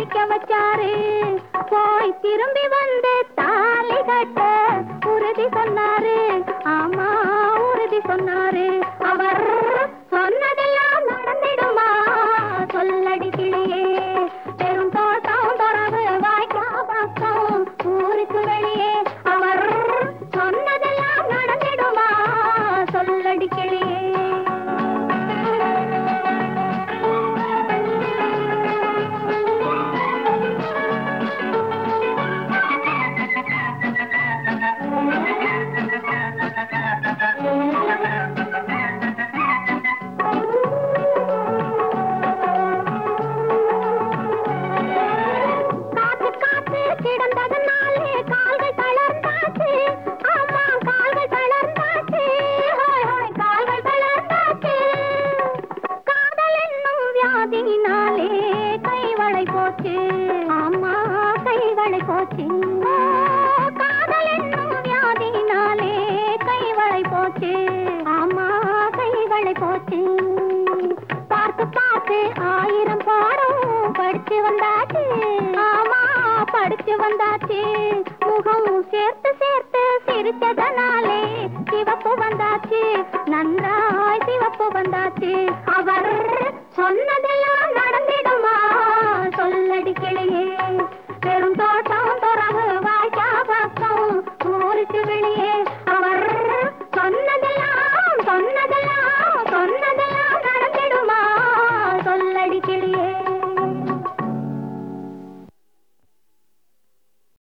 படிக்க வச்சாரு போய் திரும்பி வந்து தாலி கட்ட உறுதி சொன்னாரு ஆமா உறுதி சொன்னாரு அவர் சொன்னதெல்லாம் நடந்திடுமா சொல்லடி கிளியே பெரும் தோட்டம் துறவு வாய்க்கா பக்கம் ஊருக்கு வெளியே அவர் சொன்னதெல்லாம் நடந்திடுமா சொல்லடி கிளியே காத்து காத்து கிடந்ததனாலே கால்கள் தளர்ந்தாச்சு ஆமா கால்கள் தளர்ந்தாச்சு ஹோய் ஹோய் கால்கள் தளர்ந்தாச்சு காதல் என்னும் வியாதியினாலே கைவளை போச்சு ஆமா கைவளை போச்சு ஓ, காதல் என்னும் வியாதியினாலே கைவளை போச்சு ஆமா கைவளை போச்சு பார்த்து பார்த்து ஆயிரம் பாடம் படிச்சு வந்தாச்சு ஆமா படிச்சு வந்தாச்சு முகம் சேர்த்து சேர்த்து சிரிச்சதனாலே சிவப்பு வந்தாச்சு நன்றாய் சிவப்பு வந்தாச்சு அவர் சொன்னதெல்லாம் நடந்திடுமா சொல்லடி கிளியே பெரும் தோட்டம் துறவு வாய்க்கா பக்கம் ஊருக்கு வெளியே